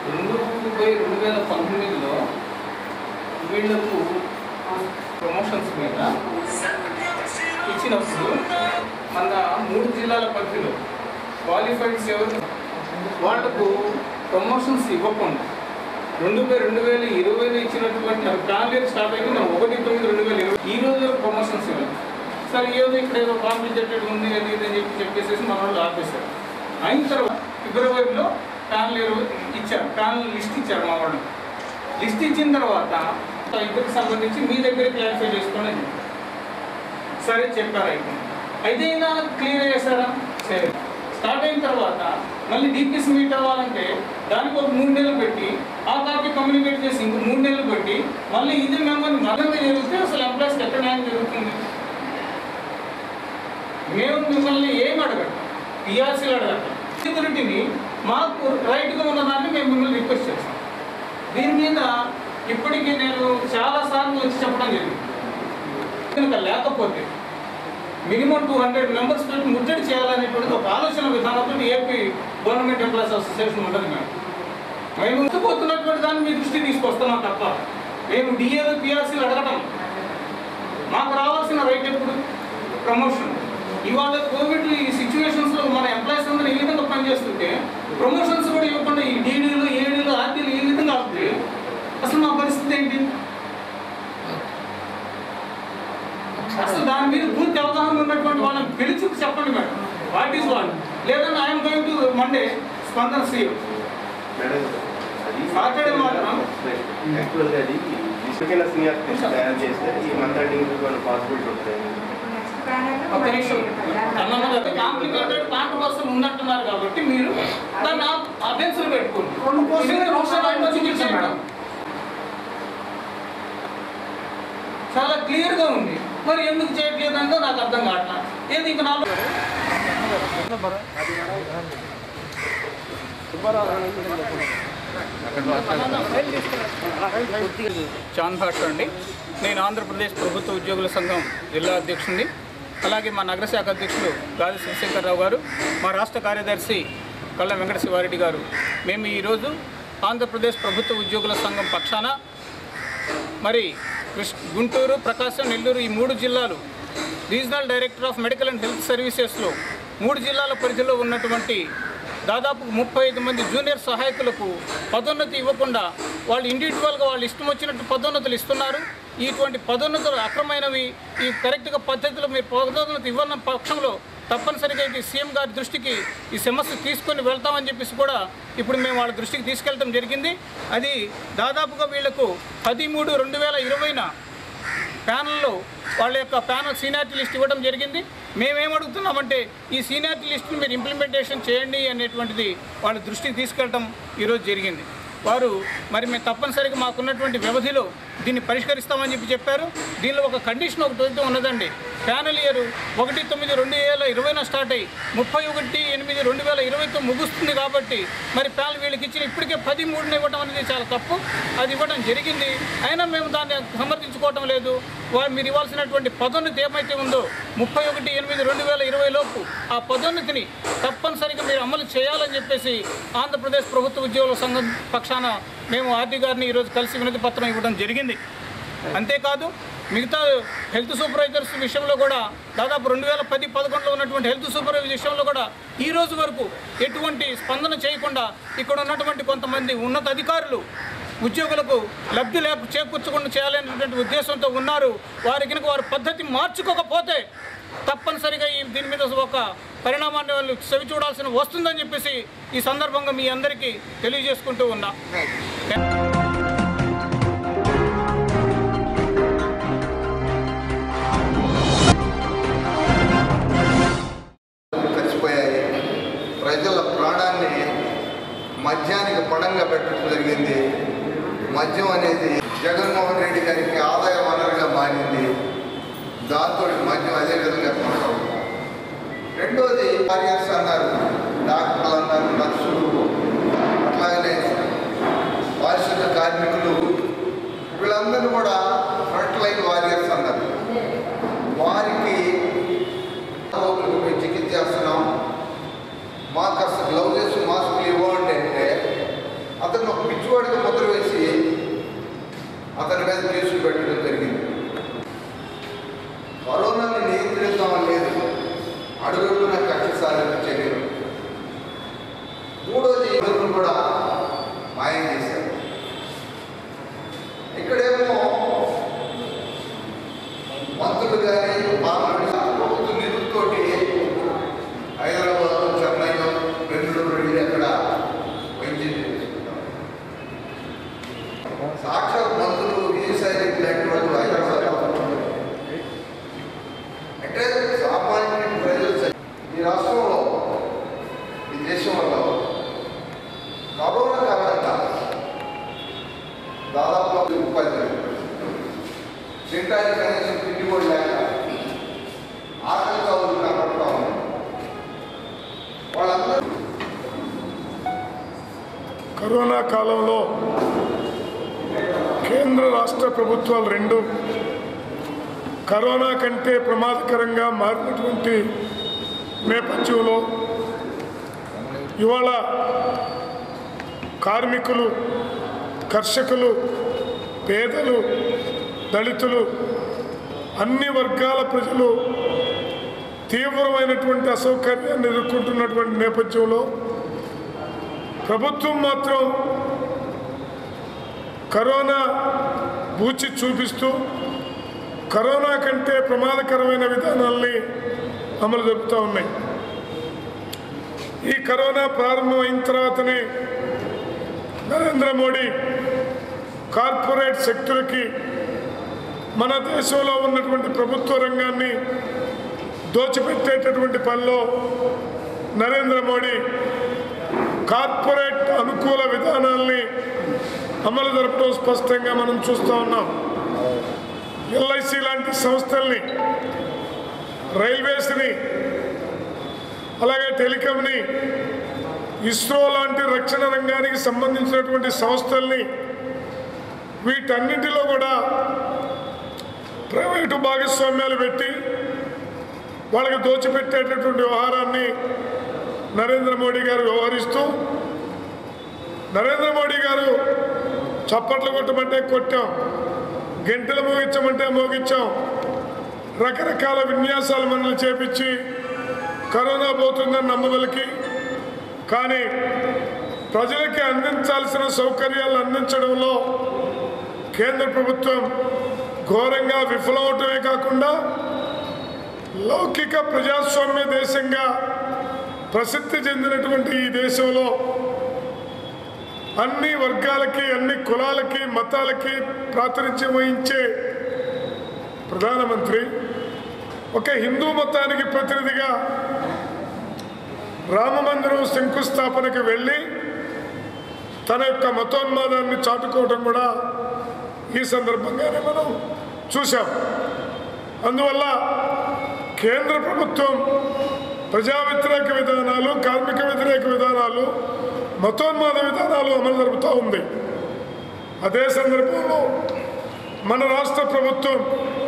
రెండు బై రెండు వేల పంతొమ్మిదిలో వీళ్లకు ప్రమోషన్స్ మీద ఇచ్చినప్పుడు మన మూడు జిల్లాల పరిధిలో క్వాలిఫైడ్స్ ఎవరు వాళ్లకు ప్రమోషన్స్ ఇవ్వకుండా రెండు వేల రెండు వేల ఇరవైలో ఇచ్చినటువంటి ప్లాన్ ఇయర్ స్టార్ట్ అయింది నా ఒకటి తొమ్మిది రెండు వేల ఇరవై ఈ రోజు వరకు ప్రమోషన్స్ ఇవ్వలేదు సరే ఏదో ఇక్కడ ఏదో కాంప్లికేటెడ్ ఉంది అది ఇది అని చెప్పి చెప్పేసేసి మన వాళ్ళు ఆపేశారు అయిన తర్వాత ఫిబ్రవరిలో ప్యానల్ ఇరవై ఇచ్చారు ప్యానల్ లిస్ట్ ఇచ్చారు మా వాళ్ళు లిస్ట్ ఇచ్చిన తర్వాత ఆ ఇద్దరికి సంబంధించి మీ దగ్గర క్లారిఫై చేసుకోండి అని చెప్పారు. సరే చెప్పారు అయిపోయింది అయితే అయినా క్లియర్ చేశారా సరే స్టార్ట్ అయిన తర్వాత మళ్ళీ డీపీసీ మీట్ అవ్వాలంటే దానికి ఒక మూడు నెలలు పెట్టి ఆ కాపీ కమ్యూనికేట్ చేసి ఇంకో మూడు నెలలు పెట్టి మళ్ళీ ఇది మెంబర్ని మళ్ళీ జరిగితే అసలు ఎంప్లాయీస్కి ఎక్కడ న్యాయం జరుగుతుంది మేము మిమ్మల్ని ఏం అడగటం పిఆర్సీలు అడగటం సెక్యూరిటీని మాకు రైట్గా ఉన్నదాన్ని మేము మిమ్మల్ని రిక్వెస్ట్ చేస్తాం దీని మీద ఇప్పటికీ నేను చాలా సార్లు వచ్చి చెప్పడం జరిగింది కనుక లేకపోతే మినిమం టూ హండ్రెడ్ మెంబర్స్ పెట్టి ముట్టడి చేయాలనేటువంటిది ఒక ఆలోచన విధానంతో ఏపీ గవర్నమెంట్ ఎంప్లాయీస్ అసోసియేషన్ ఉంటుంది మేము మేము ఉంచిపోతున్నటువంటి దాన్ని మీ దృష్టి తీసుకొస్తున్నాం తప్ప మేము డిఏలు పిఆర్సీలు అడగటం మాకు రావాల్సిన రైట్ ఎప్పుడు ప్రమోషన్ ఇవాళ కోవిడ్ ఈ సిచ్యువేషన్స్లో మన ఎంప్లాయీస్ అందరూ ఈ విధంగా పనిచేస్తుంటే ప్రమోషన్స్ కూడా ఇవ్వకుండా ఈ డీడీలు ఏడీలు ఆర్డీలు ఈ విధంగా అవుతుంది అసలు మా పరిస్థితి ఏంటి అసలు దాని మీద పూర్తి అవగాహన ఉన్నటువంటి వాళ్ళని పిలిచి చెప్పండి మేడం వాట్ ఈస్ వాట్ లేదంటే I'm going to Monday Spandana CM Saturday మాత్రం యాక్చువల్గా అది ఇసుకైన సీనియర్ తయారు చేస్తే ఈ మంత్ ఎండింగ్ కొన్ని పాసిబిలిటీ ఉంటాయి ఒక నిమిషం అన్నమాట కాంప్లికేటెడ్ కాంట్రవర్సల్ ఉన్నట్టున్నారు కాబట్టి మీరు దాన్ని అభ్యర్థులు పెట్టుకోండి రెండు పోస్టులు ఇదే రోషన్ రెండు వచ్చి చూపించండి మేడం. చాలా క్లియర్ గా ఉంది మరి ఎందుకు చేయట్లేదు అంటే నాకు అర్థం కావట్లేదు ఏది ఇక నాలో చాంద్ భాష అండి నేను ఆంధ్రప్రదేశ్ ప్రభుత్వ ఉద్యోగుల సంఘం జిల్లా అధ్యక్షుడిని అలాగే మా నగర శాఖ అధ్యక్షులు గాలి శివశంకర్రావు గారు మా రాష్ట్ర కార్యదర్శి కళ్ళ వెంకట శివారెడ్డి గారు మేము ఈరోజు ఆంధ్రప్రదేశ్ ప్రభుత్వ ఉద్యోగుల సంఘం పక్షాన మరి కృష్ణ గుంటూరు ప్రకాశం నెల్లూరు ఈ మూడు జిల్లాలు regional director of medical and health సర్వీసెస్లో మూడు జిల్లాల పరిధిలో ఉన్నటువంటి దాదాపు ముప్పై ఐదు మంది జూనియర్ సహాయకులకు పదోన్నతి ఇవ్వకుండా వాళ్ళు ఇండివిజువల్గా వాళ్ళు ఇష్టం వచ్చినట్టు పదోన్నతులు ఇస్తున్నారు ఇటువంటి పదోన్నతులు అక్రమైనవి ఈ కరెక్ట్గా పద్ధతిలో మీరు పదోన్నతి ఇవ్వన్న పక్షంలో తప్పనిసరిగా ఇది సీఎం గారి దృష్టికి ఈ సమస్య తీసుకొని వెళ్తామని చెప్పేసి కూడా ఇప్పుడు మేము వాళ్ళ దృష్టికి తీసుకెళ్ళడం జరిగింది అది దాదాపుగా వీళ్లకు పదిమూడు రెండు వేల ఇరవైన ప్యానల్లో వాళ్ళ యొక్క ప్యానల్ సీనియారిటీ లిస్ట్ ఇవ్వడం జరిగింది మేమేం అడుగుతున్నామంటే ఈ సీనియారిటీ లిస్ట్ని మీరు ఇంప్లిమెంటేషన్ చేయండి అనేటువంటిది వాళ్ళ దృష్టికి తీసుకెళ్ళడం ఈరోజు జరిగింది వారు మరి మేము తప్పనిసరిగా మాకున్నటువంటి వ్యవధిలో దీన్ని పరిష్కరిస్తామని చెప్పి చెప్పారు దీనిలో ఒక కండిషన్ ఒకటి అయితే ఉన్నదండి ప్యానల్ ఇయర్ ఒకటి తొమ్మిది రెండు వేల ఇరవైన స్టార్ట్ అయ్యి ముప్పై ఒకటి ఎనిమిది రెండు వేల ఇరవైతో ముగుస్తుంది కాబట్టి మరి ప్యానల్ వీళ్ళకి ఇచ్చిన ఇప్పటికే పది మూడున ఇవ్వడం అనేది చాలా తప్పు అది ఇవ్వడం జరిగింది అయినా మేము దాన్ని సమర్థించుకోవటం లేదు వారు మీరు ఇవ్వాల్సినటువంటి పదోన్నతి ఏమైతే ఉందో ముప్పై ఒకటి ఎనిమిది రెండు వేల ఇరవై లోపు ఆ పదోన్నతిని తప్పనిసరిగా మీరు అమలు చేయాలని చెప్పేసి ఆంధ్రప్రదేశ్ ప్రభుత్వ ఉద్యోగుల సంఘం పక్షాన మేము ఆర్డీ గారిని ఈరోజు కలిసి వినతి పత్రం ఇవ్వడం జరిగింది అంతేకాదు మిగతా హెల్త్ సూపర్వైజర్స్ విషయంలో కూడా దాదాపు రెండు వేల పది పదకొండులో ఉన్నటువంటి హెల్త్ సూపర్వైజర్ విషయంలో కూడా ఈ రోజు వరకు ఎటువంటి స్పందన చేయకుండా ఇక్కడ ఉన్నటువంటి కొంతమంది ఉన్నత అధికారులు ఉద్యోగులకు లబ్ధి లేక చేకూర్చకుండా చేయాలనేటువంటి ఉద్దేశంతో ఉన్నారు వారి కనుక వారి పద్ధతి మార్చుకోకపోతే తప్పనిసరిగా ఈ దీని మీద ఒక పరిణామాన్ని వాళ్ళు చవి చూడాల్సిన వస్తుందని చెప్పేసి ఈ సందర్భంగా మీ అందరికీ తెలియజేసుకుంటూ ఉన్నా కలిసిపోయాయి ప్రజల ప్రాణాన్ని మద్యానికి పడంగా పెట్టడం జరిగింది మద్యం అనేది జగన్మోహన్ రెడ్డి గారికి ఆదాయ వనరుగా మారింది దాంతో మద్యం అదే విధంగా కొనసాగుతుంది రెండోది వారియర్స్ అన్నారు డాక్టర్లు అన్నారు నర్సులు అట్లాగనే పారిశుద్ధ కార్మికులు వీళ్ళందరూ కూడా ఫ్రంట్ లైన్ వారియర్స్ అన్నారు వారికి రోగులకు మేము చికిత్స చేస్తున్నాం మాకు అసలు గ్లౌజెస్ మాస్కులు ఇవ్వండి అంటే అతను ఒక దాదాపు ఉపాధి లేదు. తినడానికి కనీసం తిండి కూడా లేక ఆకలిగా ఉంది కనపడతా ఉంది వాళ్ళందరూ కరోనా కాలంలో కేంద్ర రాష్ట్ర ప్రభుత్వాలు రెండు కరోనా కంటే ప్రమాదకరంగా మారినటువంటి నేపథ్యంలో ఇవాళ కార్మికులు కర్షకులు పేదలు దళితులు అన్ని వర్గాల ప్రజలు తీవ్రమైనటువంటి అసౌకర్యాన్ని ఎదుర్కొంటున్నటువంటి నేపథ్యంలో ప్రభుత్వం మాత్రం కరోనా బూచి చూపిస్తూ కరోనా కంటే ప్రమాదకరమైన విధానాల్ని అమలు జరుపుతూ ఉన్నాయి ఈ కరోనా ప్రారంభమైన తర్వాతనే నరేంద్ర మోడీ కార్పొరేట్ శక్తులకి మన దేశంలో ఉన్నటువంటి ప్రభుత్వ రంగాన్ని దోచిపెట్టేటటువంటి పనిలో నరేంద్ర మోడీ కార్పొరేట్ అనుకూల విధానాల్ని అమలు జరపడం స్పష్టంగా మనం చూస్తూ ఉన్నాం ఎల్ఐసి లాంటి సంస్థల్ని రైల్వేస్ని అలాగే టెలికాంని ఇస్రో లాంటి రక్షణ రంగానికి సంబంధించినటువంటి సంస్థల్ని వీటన్నింటిలో కూడా ప్రైవేటు భాగస్వామ్యాలు పెట్టి వాళ్ళకి దోచిపెట్టేటటువంటి వ్యవహారాన్ని నరేంద్ర మోడీ గారు వ్యవహరిస్తూ నరేంద్ర మోడీ గారు చప్పట్లు కొట్టమంటే కొట్టాం గంటలు మోగించమంటే మోగించాం రకరకాల విన్యాసాలు మనల్ని చేపించి కరోనా పోతుందని నమ్మవలకి కానీ ప్రజలకి అందించాల్సిన సౌకర్యాలను అందించడంలో కేంద్ర ప్రభుత్వం ఘోరంగా విఫలమవటమే కాకుండా లౌకిక ప్రజాస్వామ్య దేశంగా ప్రసిద్ధి చెందినటువంటి ఈ దేశంలో అన్ని వర్గాలకి అన్ని కులాలకి మతాలకి ప్రాతినిధ్యం వహించే ప్రధానమంత్రి ఒక హిందూ మతానికి ప్రతినిధిగా రామమందిరం శంకుస్థాపనకి వెళ్ళి తన యొక్క మతోన్మాదాన్ని చాటుకోవడం కూడా ఈ సందర్భంగానే మనం చూసాం అందువల్ల కేంద్ర ప్రభుత్వం ప్రజా వ్యతిరేక విధానాలు కార్మిక వ్యతిరేక విధానాలు మతోన్మాద విధానాలు అమలు జరుపుతూ ఉంది అదే సందర్భంలో మన రాష్ట్ర ప్రభుత్వం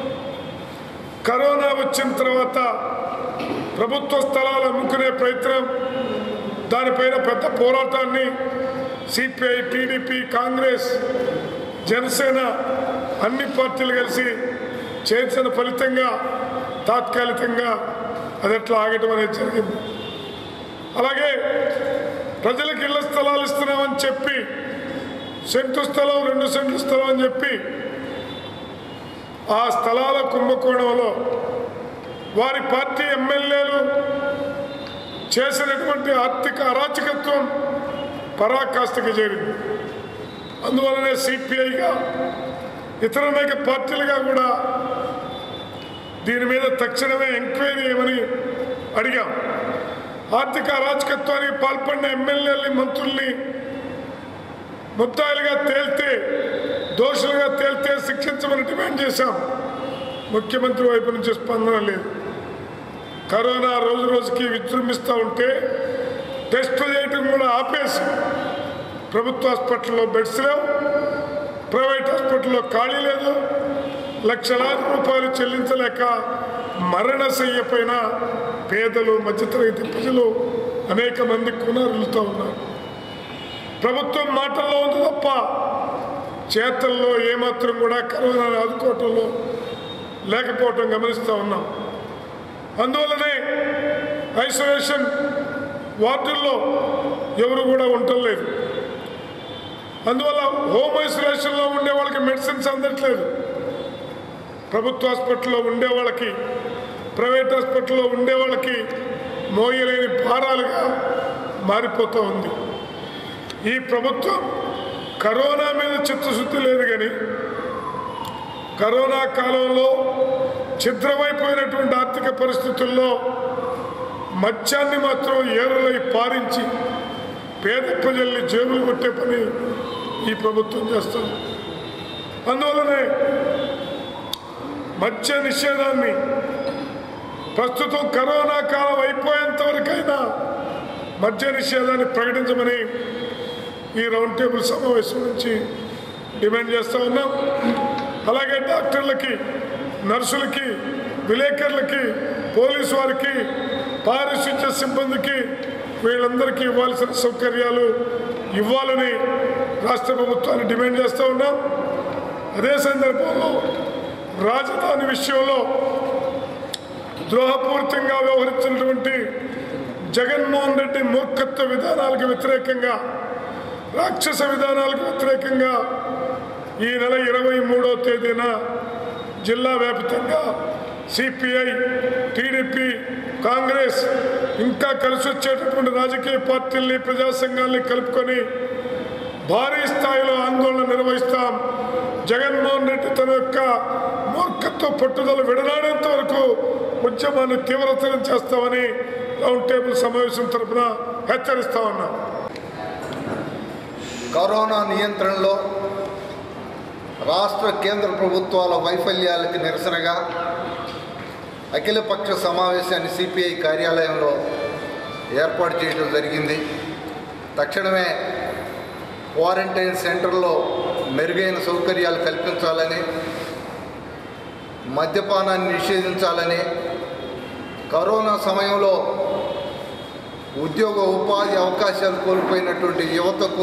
కరోనా వచ్చిన తర్వాత ప్రభుత్వ స్థలాలు అమ్ముకునే ప్రయత్నం దానిపైన పెద్ద పోరాటాన్ని సిపిఐ టీడీపీ కాంగ్రెస్ జనసేన అన్ని పార్టీలు కలిసి చేసిన ఫలితంగా తాత్కాలికంగా అది ఎట్లా ఆగటం అనేది జరిగింది అలాగే ప్రజలకు ఇళ్ల స్థలాలు ఇస్తున్నామని చెప్పి సెంటు స్థలం రెండు సెంట్ల స్థలం అని చెప్పి ఆ స్థలాల కుంభకోణంలో వారి పార్టీ ఎమ్మెల్యేలు చేసినటువంటి ఆర్థిక అరాచకత్వం పరాకాష్ఠకి చేరింది అందువలనే సిపిఐగా ఇతర అనేక పార్టీలుగా కూడా దీని మీద తక్షణమే ఎంక్వైరీ చేయమని అడిగాం ఆర్థిక అరాచకత్వానికి పాల్పడిన ఎమ్మెల్యేలని మంత్రుల్ని ముద్దాయిలుగా తేల్తే దోషులుగా తేల్తే శిక్షించమని డిమాండ్ చేశాం ముఖ్యమంత్రి వైపు నుంచి స్పందన లేదు కరోనా రోజు రోజుకి విజృంభిస్తూ ఉంటే టెస్ట్ చేయటం కూడా ఆపేసి ప్రభుత్వ హాస్పిటల్లో బెడ్స్ లేవు ప్రైవేట్ హాస్పిటల్లో ఖాళీ లేదు లక్షలాది రూపాయలు చెల్లించలేక మరణశయ్య పైన పేదలు మధ్యతరగతి ప్రజలు అనేక మంది కునారులతో ఉన్నారు ప్రభుత్వం మాటల్లో ఉంది తప్ప చేతల్లో ఏమాత్రం కూడా కరోనాను ఆదుకోవటంలో లేకపోవటం గమనిస్తూ ఉన్నాం అందువల్లనే ఐసోలేషన్ వార్డుల్లో ఎవరు కూడా ఉండలేదు అందువల్ల హోమ్ ఐసోలేషన్లో ఉండే వాళ్ళకి మెడిసిన్స్ అందట్లేదు ప్రభుత్వ హాస్పిటల్లో ఉండే వాళ్ళకి ప్రైవేట్ హాస్పిటల్లో ఉండే వాళ్ళకి మోయలేని భారాలుగా మారిపోతూ ఉంది ఈ ప్రభుత్వం కరోనా మీద చిత్తశుద్ధి లేదు కానీ కరోనా కాలంలో ఛిద్రమైపోయినటువంటి ఆర్థిక పరిస్థితుల్లో మత్స్యాన్ని మాత్రం ఏరులై పారించి పేద ప్రజల్ని జేబులు కొట్టే పని ఈ ప్రభుత్వం చేస్తుంది అందువలనే మద్య నిషేధాన్ని ప్రస్తుతం కరోనా కాలం అయిపోయేంత వరకైనా మద్య నిషేధాన్ని ప్రకటించమని ఈ రౌండ్ టేబుల్ సమావేశం నుంచి డిమాండ్ చేస్తూ ఉన్నాం అలాగే డాక్టర్లకి నర్సులకి విలేకరులకి పోలీసు వారికి పారిశుద్ధ్య సిబ్బందికి వీళ్ళందరికీ ఇవ్వాల్సిన సౌకర్యాలు ఇవ్వాలని రాష్ట్ర ప్రభుత్వాన్ని డిమాండ్ చేస్తూ ఉన్నాం అదే సందర్భంలో రాజధాని విషయంలో ద్రోహపూరితంగా వ్యవహరించినటువంటి జగన్మోహన్ రెడ్డి మూర్ఖత్వ విధానాలకు వ్యతిరేకంగా రాక్షస విధానాలకు వ్యతిరేకంగా ఈ నెల ఇరవై మూడో తేదీన జిల్లా వ్యాప్తంగా సిపిఐ టీడీపీ కాంగ్రెస్ ఇంకా కలిసి వచ్చేటటువంటి రాజకీయ పార్టీల్ని ప్రజా సంఘాల్ని కలుపుకొని భారీ స్థాయిలో ఆందోళన నిర్వహిస్తాం జగన్మోహన్ రెడ్డి తన యొక్క మూర్ఖత్వ పట్టుదల విడనాడేంత వరకు ఉద్యమాన్ని తీవ్రతరం చేస్తామని రౌండ్ టేబుల్ సమావేశం తరఫున హెచ్చరిస్తా ఉన్నాం కరోనా నియంత్రణలో రాష్ట్ర కేంద్ర ప్రభుత్వాల వైఫల్యాలకు నిరసనగా అఖిలపక్ష సమావేశాన్ని సిపిఐ కార్యాలయంలో ఏర్పాటు చేయడం జరిగింది తక్షణమే క్వారంటైన్ సెంటర్లో మెరుగైన సౌకర్యాలు కల్పించాలని మద్యపానాన్ని నిషేధించాలని కరోనా సమయంలో ఉద్యోగ ఉపాధి అవకాశాలు కోల్పోయినటువంటి యువతకు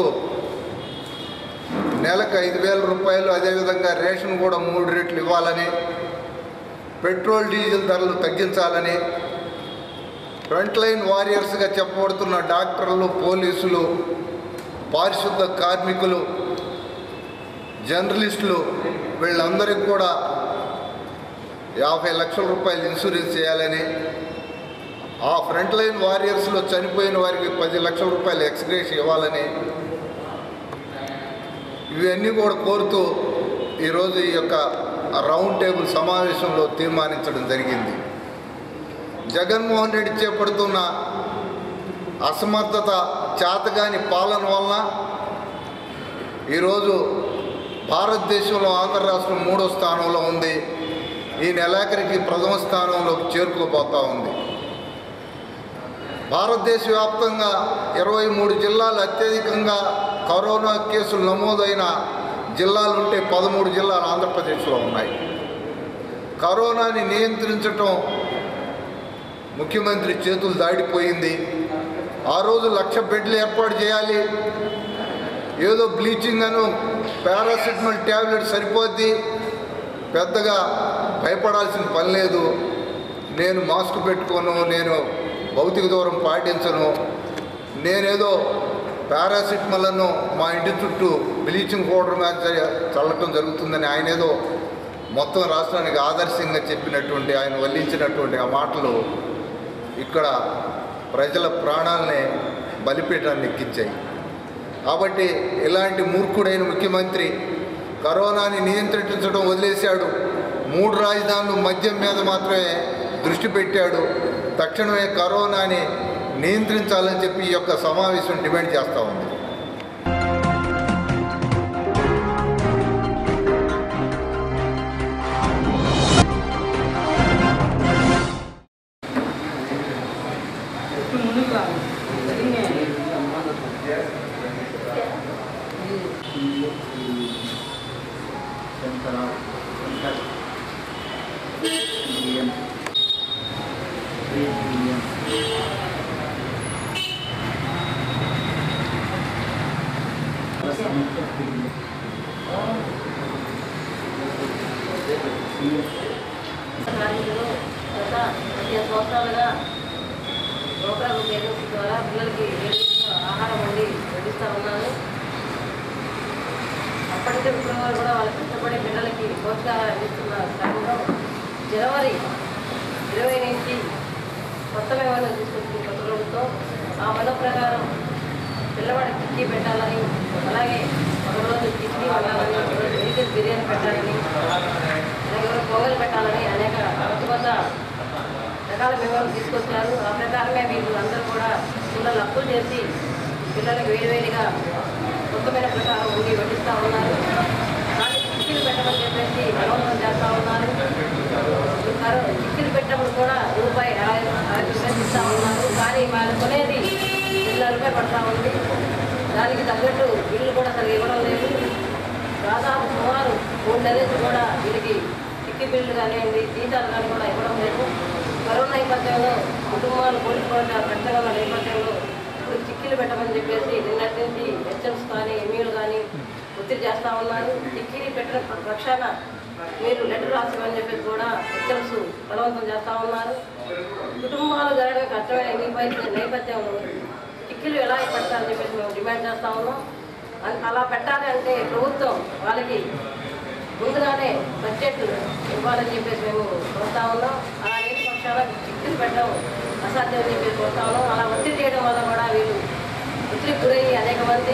నెలకు ఐదు వేల రూపాయలు అదేవిధంగా రేషన్ కూడా మూడు రేట్లు ఇవ్వాలని పెట్రోల్ డీజిల్ ధరలు తగ్గించాలని ఫ్రంట్ లైన్ వారియర్స్గా చెప్పబడుతున్న డాక్టర్లు పోలీసులు పారిశుద్ధ కార్మికులు జర్నలిస్టులు వీళ్ళందరికీ కూడా యాభై లక్షల రూపాయలు ఇన్సూరెన్స్ చేయాలని ఆ ఫ్రంట్ లైన్ వారియర్స్లో చనిపోయిన వారికి పది లక్షల రూపాయలు ఎక్స్గ్రేస్ ఇవ్వాలని ఇవన్నీ కూడా కోరుతూ ఈరోజు ఈ యొక్క రౌండ్ టేబుల్ సమావేశంలో తీర్మానించడం జరిగింది జగన్మోహన్ రెడ్డి చేపడుతున్న అసమర్థత చేతగాని పాలన వలన ఈరోజు భారతదేశంలో ఆంధ్ర రాష్ట్రం మూడో స్థానంలో ఉంది ఈ నెలాఖరికి ప్రథమ స్థానంలోకి చేరుకోబోతా ఉంది భారతదేశ వ్యాప్తంగా ఇరవై మూడు జిల్లాలు అత్యధికంగా కరోనా కేసులు నమోదైన జిల్లాలు ఉంటే పదమూడు జిల్లాలు ఆంధ్రప్రదేశ్లో ఉన్నాయి కరోనాని నియంత్రించటం ముఖ్యమంత్రి చేతులు దాడిపోయింది ఆ రోజు లక్ష బెడ్లు ఏర్పాటు చేయాలి ఏదో బ్లీచింగ్ అను పారాసిటమాల్ ట్యాబ్లెట్ సరిపోద్ది పెద్దగా భయపడాల్సిన పని లేదు నేను మాస్క్ పెట్టుకోను నేను భౌతిక దూరం పాటించను నేనేదో పారాసిటమాల్ను మా ఇంటి చుట్టూ బ్లీచింగ్ పౌడర్ మీద చ- చల్లటం జరుగుతుందని ఆయన ఏదో మొత్తం రాష్ట్రానికి ఆదర్శంగా చెప్పినటువంటి ఆయన వల్లించినటువంటి ఆ మాటలు ఇక్కడ ప్రజల ప్రాణాలని బలిపీఠాన్ని ఎక్కించాయి కాబట్టి ఇలాంటి మూర్ఖుడైన ముఖ్యమంత్రి కరోనాని నియంత్రించడం వదిలేశాడు మూడు రాజధానులు మద్యం మీద మాత్రమే దృష్టి పెట్టాడు తక్షణమే కరోనాని నియంత్రించాలని చెప్పి ఈ యొక్క సమావేశం డిమాండ్ చేస్తూ ఉంది కార్మికులు గత పదిహేను సంవత్సరాలుగా ప్రోగ్రాం ఏజెన్సీ ద్వారా పిల్లలకి ఏడు ఆహారం వండి వడ్డిస్తూ ఉన్నాను అప్పటికే ఇప్పటి వరకు కూడా వాళ్ళు కష్టపడి పిల్లలకి పోషకాహారం అందిస్తున్న క్రమంలో జనవరి ఇరవై నుంచి కొత్త వ్యవహారం తీసుకొచ్చిన కొత్త రోజుతో ఆ మన ప్రకారం పిల్లవాడికి కిడ్నీ పెట్టాలని అలాగే ఒక రోజు కిడ్నీ వండాలని ఒక రోజు వెజిటేబుల్ బిర్యానీ పెట్టాలని అలాగే ఎవరు పొగలు పెట్టాలని అనేక కొత్త కొత్త రకాల వివరాలు తీసుకొచ్చారు ఆ ప్రకారమే వీళ్ళు అందరూ కూడా పిల్లలు అప్పులు చేసి పిల్లలకు వేడివేడిగా కొత్తమైన ప్రకారం ఉండి వడ్డిస్తూ ఉన్నారు కానీ చిక్కులు పెట్టమని చెప్పేసి బలవంతం చేస్తూ ఉన్నారు కరో చిక్కులు పెట్టినప్పుడు కూడా రూపాయి అరవై అరవై రూపాయలు ఇస్తూ ఉన్నారు కానీ వాళ్ళు కొనేది ఇరవై రూపాయలు పడతా ఉంది దానికి తగ్గట్టు బిల్లు కూడా సరిగ్గా ఇవ్వడం లేదు దాదాపు సుమారు మూడు నెలల నుంచి కూడా వీళ్ళకి చిక్కి బిల్లు కానివ్వండి జీతాలు కానీ కూడా ఇవ్వడం లేదు కరోనా నేపథ్యంలో కుటుంబాలు కోల్పోయిన కష్టంగా ఉన్న నేపథ్యంలో ఇప్పుడు చిక్కీలు పెట్టమని చెప్పేసి నిన్నటి నుంచి హెచ్ఎంస్ కానీ ఎంఈలు కానీ ఒత్తిడి చేస్తూ ఉన్నారు చిక్కీలు పెట్టిన పక్షాన మీరు లెటర్ రాసిమని చెప్పేసి కూడా హెచ్ఎంస్ బలవంతం చేస్తూ ఉన్నారు కుటుంబాలు జరగడం కష్టమైన నేపథ్య నేపథ్యంలో చిక్కీలు ఎలా పెడతారని చెప్పేసి మేము డిమాండ్ చేస్తూ ఉన్నాం అన్- అలా పెట్టాలి అంటే ప్రభుత్వం వాళ్ళకి ముందుగానే బడ్జెట్ ఇవ్వాలని చెప్పేసి మేము కోరుతా ఉన్నాం అలా లేని పక్షాన చిక్కులు పెట్టడం అసాధ్యం అని చెప్పేసి కోరుతా ఉన్నాం అలా ఒత్తిడి చేయడం వల్ల కూడా వీళ్ళు ఒత్తిడికి గురయ్యి అనేక మంది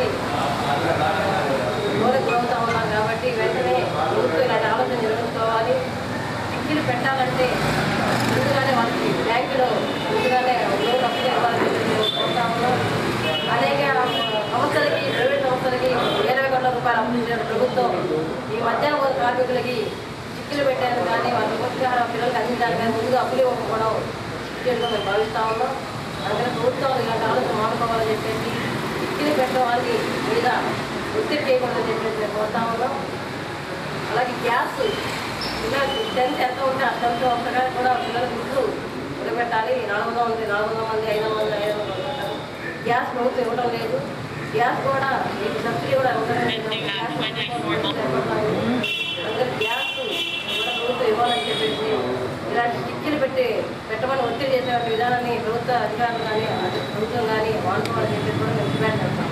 దూరం గురవుతా ఉన్నాం కాబట్టి వెంటనే ప్రభుత్వం ఇలాంటి ఆలోచన నిర్వహించుకోవాలి చిక్కులు పెట్టాలంటే ముందుగానే వాళ్ళకి బ్యాంకులో ముందుగానే లోన్ అప్లై ఇవ్వాలని చెప్పేసి మేము కోరుతా ఉన్నాం అనేక సంస్థలకి ప్రైవేట్ సంస్థలకి ఇరవై కోట్ల రూపాయలు అప్పు ఇచ్చిన ప్రభుత్వం ఈ మధ్యాహ్న భోజన కార్మికులకి చిక్కులు పెట్టాను కానీ వాళ్ళ పోషకాహారం పిల్లలకు అందించాలి కానీ ముందుగా అప్పులు ఇవ్వకపోవడం విషయంలో మేము భావిస్తా ఉన్నాం అందుకని ప్రభుత్వం ఇలాంటి ఆలోచన మానుకోవాలని చెప్పేసి చిక్కులు పెట్టడం వాళ్ళకి మీద ఒత్తిడి చేయకూడదని చెప్పేసి మేము కోరుతా ఉన్నాం అలాగే గ్యాస్ పిల్లలకి టెన్త్ ఎంత ఉంటే ఆ టెన్త్ ఒక్కగా కూడా పిల్లల గుడ్లు ఉడబెట్టాలి నాలుగు వందల మంది నాలుగు వందల మంది ఐదు వందల మంది ఐదు వందల మంది ఉంటారు. గ్యాస్ ప్రభుత్వం ఇవ్వడం లేదు గ్యాస్ కూడా మీకు సబ్సిడీ కూడా ఇవ్వడం లేదు. అందరు గ్యాస్ కూడా ప్రభుత్వం ఇవ్వాలని చెప్పేసి ఇలాంటి స్టిక్కీలు పెట్టి పెట్టమని ఒత్తిడి చేసే విధానాన్ని ప్రభుత్వ అధికారులు కానీ ప్రభుత్వం కానీ వాడుకోవాలని చెప్పేసి కూడా మేము డిమాండ్ చేస్తాం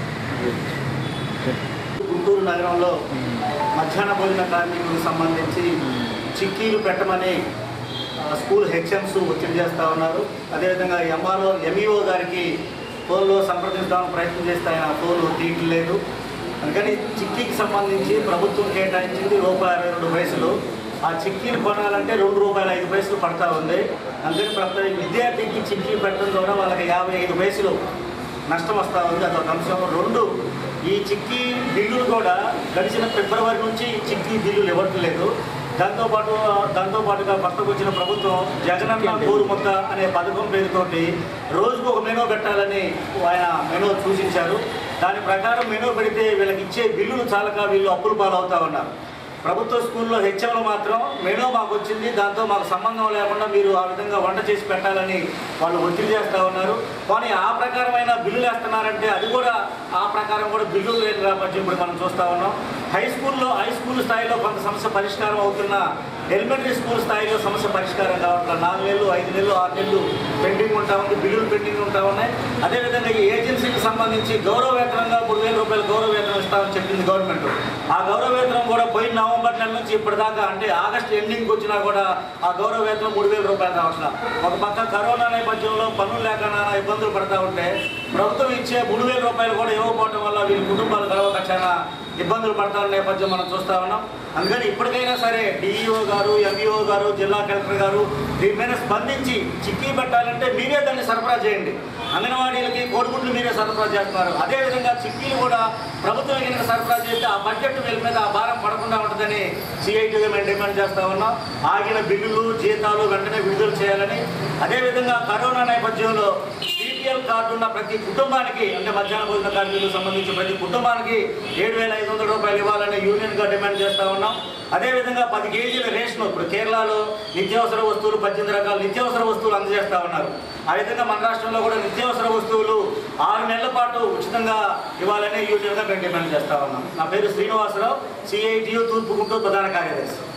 గుంటూరు నగరంలో మధ్యాహ్న భోజన కార్మికులకు సంబంధించి చిక్కీలు పెట్టమని ఆ, స్కూల్ హెచ్ఎంస్ ఒత్తిడి చేస్తూ ఉన్నారు అదేవిధంగా ఎంఆర్ఓ ఎంఈఓ గారికి ఫోన్లో సంప్రదించడానికి ప్రయత్నం చేస్తే ఆయన ఫోన్ తీయట్లేదు అందుకని చిక్కీకి సంబంధించి ప్రభుత్వం కేటాయించింది రూపాయి అరవై రెండు పైసలు ఆ చిక్కీలు కొనాలంటే రెండు రూపాయల ఐదు పైసలు పడతా ఉంది అందుకని ప్రతి విద్యార్థికి చిక్కీ పెట్టడం ద్వారా వాళ్ళకి యాభై ఐదు పైసలు నష్టం వస్తూ ఉంది అదొక అంశం రెండు ఈ చిక్కీ బిల్లులు కూడా గడిచిన ఫిబ్రవరి నుంచి చిక్కీ బిల్లులు ఇవ్వట్లేదు దాంతోపాటు దాంతోపాటుగా కొత్తకు వచ్చిన ప్రభుత్వం జగనన్న గోరు ముద్ద అనే పథకం పేరుతోటి రోజుకు ఒక మెనూ పెట్టాలని ఆయన మెనూ సూచించారు దాని ప్రకారం మెనూ పెడితే వీళ్ళకి ఇచ్చే బిల్లులు చాలక వీళ్ళు అప్పులు పాలవుతా ఉన్నారు ప్రభుత్వ స్కూల్లో హెచ్ఎంలు మాత్రం మెనూ మాకు వచ్చింది దాంతో మాకు సంబంధం లేకుండా మీరు ఆ విధంగా వంట చేసి పెట్టాలని వాళ్ళు ఒత్తిడి చేస్తూ ఉన్నారు కానీ ఆ ప్రకారమైన బిల్లులు వేస్తున్నారంటే అది కూడా ఆ ప్రకారం కూడా బిల్లులు లేని కాబట్టి ఇప్పుడు మనం చూస్తూ ఉన్నాం హై స్కూల్లో హై స్కూల్ స్థాయిలో కొంత సమస్య పరిష్కారం అవుతున్న ఎలిమెంటరీ స్కూల్ స్థాయిలో సమస్య పరిష్కారం కావట్లేదు నాలుగు నెలలు ఐదు నెలలు ఆరు నెలలు పెండింగ్ ఉంటా ఉంది బిల్లులు పెండింగ్ ఉంటా ఉన్నాయి అదేవిధంగా ఈ ఏజెన్సీకి సంబంధించి గౌరవ వేతనంగా మూడు వేల రూపాయలు గౌరవ వేతనం ఇస్తామని చెప్పింది గవర్నమెంట్ ఆ గౌరవ వేతనం కూడా పోయిన నవంబర్ నెల నుంచి ఇప్పటిదాకా అంటే ఆగస్ట్ ఎండింగ్కి వచ్చినా కూడా ఆ గౌరవ వేతనం మూడు వేల రూపాయలు రావట్లా ఒక పక్క కరోనా నేపథ్యంలో పనులు లేక నానా ఇబ్బందులు పడతా ఉంటే ప్రభుత్వం ఇచ్చే మూడు వేల రూపాయలు కూడా ఇవ్వకపోవడం వల్ల వీళ్ళ కుటుంబాలు గడవక చాలా ఇబ్బందులు పడతారు నేపథ్యం మనం చూస్తా ఉన్నాం అందుకని ఇప్పటికైనా సరే డిఈఓ గారు ఎంఈఓ గారు జిల్లా కలెక్టర్ గారు దీని మీద స్పందించి చిక్కీ పెట్టాలంటే మీరే దాన్ని సరఫరా చేయండి అంగన్వాడీలకి కోడిగుడ్లు మీరే సరఫరా చేస్తున్నారు అదేవిధంగా చిక్కీలు కూడా ప్రభుత్వం కనుక సరఫరా చేస్తే ఆ బడ్జెట్ వీళ్ళ మీద ఆ భారం పడకుండా ఉంటుందని సిఐటీగా మేము డిమాండ్ చేస్తా ఉన్నాం ఆగిన బిల్లులు జీతాలు వెంటనే విడుదల చేయాలని అదేవిధంగా కరోనా నేపథ్యంలో బీపీఎల్ కార్డు ఉన్న ప్రతి కుటుంబానికి అంటే మధ్యాహ్న భోజన కార్మికులకు సంబంధించి ప్రతి కుటుంబానికి ఏడు వేల ఐదు వందల రూపాయలు ఇవ్వాలని యూనియన్గా డిమాండ్ చేస్తా ఉన్నాం అదేవిధంగా పది కేజీల రేషన్ ఇప్పుడు కేరళలో నిత్యావసర వస్తువులు పద్దెనిమిది రకాల నిత్యావసర వస్తువులు అందజేస్తా ఉన్నారు ఆ విధంగా మన రాష్ట్రంలో కూడా నిత్యావసర వస్తువులు ఆరు నెలల పాటు ఉచితంగా ఇవ్వాలని యూనియన్గా మేము డిమాండ్ చేస్తా ఉన్నాం నా పేరు శ్రీనివాసరావు సిఐటియు తూర్పు గుంటూరు ప్రధాన కార్యదర్శి